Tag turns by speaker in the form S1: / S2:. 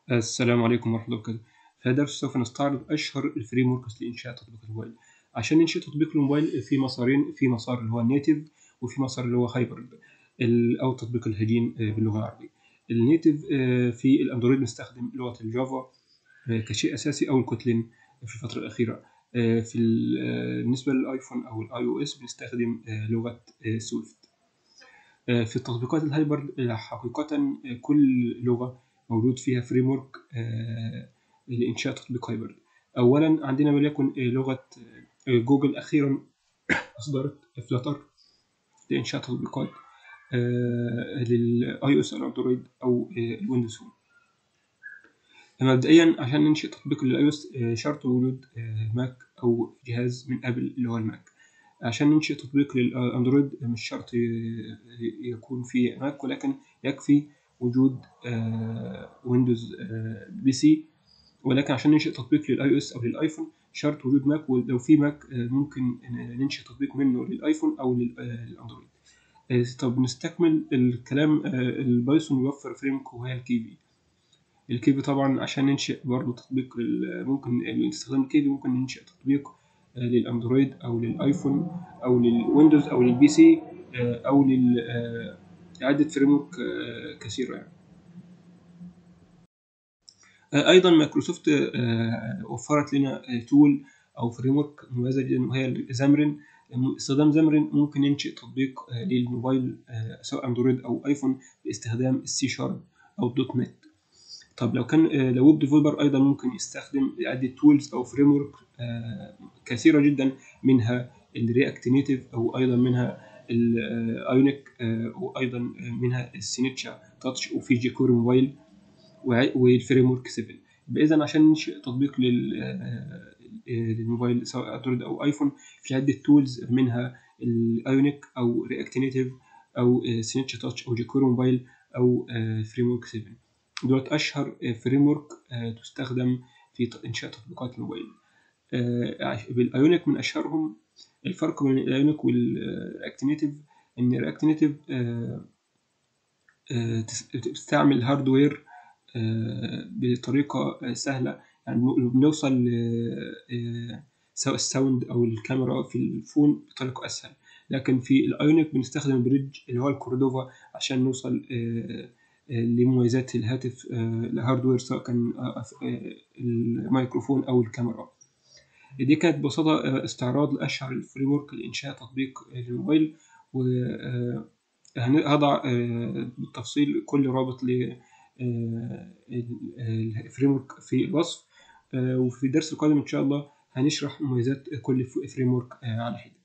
S1: السلام عليكم ورحمة الله وبركاته. في هذا الدرس سوف نستعرض أشهر الفريم وركس لإنشاء تطبيق الموبايل. عشان ننشئ تطبيق الموبايل في مسارين في مسار اللي هو النيتف وفي مسار اللي هو هايبرد أو التطبيق الهجين باللغة العربية. النيتف في الأندرويد بنستخدم لغة الجافا كشيء أساسي أو الكوتلين في الفترة الأخيرة. في بالنسبة للآيفون أو الآي أو إس بنستخدم لغة سويفت. في التطبيقات الهايبرد حقيقة كل لغة موجود فيها فريم ورك لإنشاء تطبيق هايبرد. أولا عندنا وليكن لغة جوجل أخيرا أصدرت فلاتر لإنشاء تطبيقات للآي أو إس الأندرويد أو الويندوز فون. مبدئيا عشان ننشئ تطبيق للآي أو إس شرط وجود ماك أو جهاز من أبل اللي هو الماك. عشان ننشئ تطبيق للأندرويد مش شرط يكون فيه ماك ولكن يكفي وجود ويندوز بي سي ولكن عشان ننشئ تطبيق للاي او اس او للايفون شرط وجود ماك ولو في ماك ممكن ننشئ تطبيق منه للايفون او للاندرويد طب نستكمل الكلام البايثون يوفر فريم وهي الكيفي الكيفي طبعا عشان ننشئ برضه تطبيق ممكن استخدام الكيفي ممكن ننشئ تطبيق للاندرويد او للايفون او للويندوز او للبي سي او لل عدة فريم ورك كثيرة يعني. أيضا مايكروسوفت وفرت لنا تول أو فريم ورك مميزة جدا وهي زامرين استخدام زامرين ممكن ننشئ تطبيق للموبايل سواء أندرويد أو أيفون باستخدام السي شارب أو الدوت نت. طب لو كان لو ويب ديفلوبر أيضا ممكن يستخدم عدة تولز أو فريم ورك كثيرة جدا منها الرياكت نيتيف أو أيضا منها الايونيك وايضا منها السينيتشا تاتش وفي جيكور موبايل والفريم ورك 7 اذا عشان ننشئ تطبيق للموبايل سواء اندرويد او ايفون في عده تولز منها الايونيك او رياكت نيتيف او سينيتشا تاتش او جيكور موبايل او فريم ورك 7 دولت اشهر فريم ورك تستخدم في انشاء تطبيقات الموبايل بالايونيك من اشهرهم الفرق بين الايونيك والرياكت نيتيف ان الرياكت نيتيف تستعمل الهاردوير بطريقه سهله يعني بنوصل سواء الساوند او الكاميرا في الفون بطريقه اسهل لكن في الايونيك بنستخدم البريدج اللي هو الكوردوفا عشان نوصل لمميزات الهاتف الهاردوير سواء كان الميكروفون او الكاميرا دي كانت ببساطة استعراض لأشهر الفريم ورك لإنشاء تطبيق للموبايل وهضع بالتفصيل كل رابط للفريم ورك في الوصف وفي الدرس القادم إن شاء الله هنشرح مميزات كل فريم ورك على حدة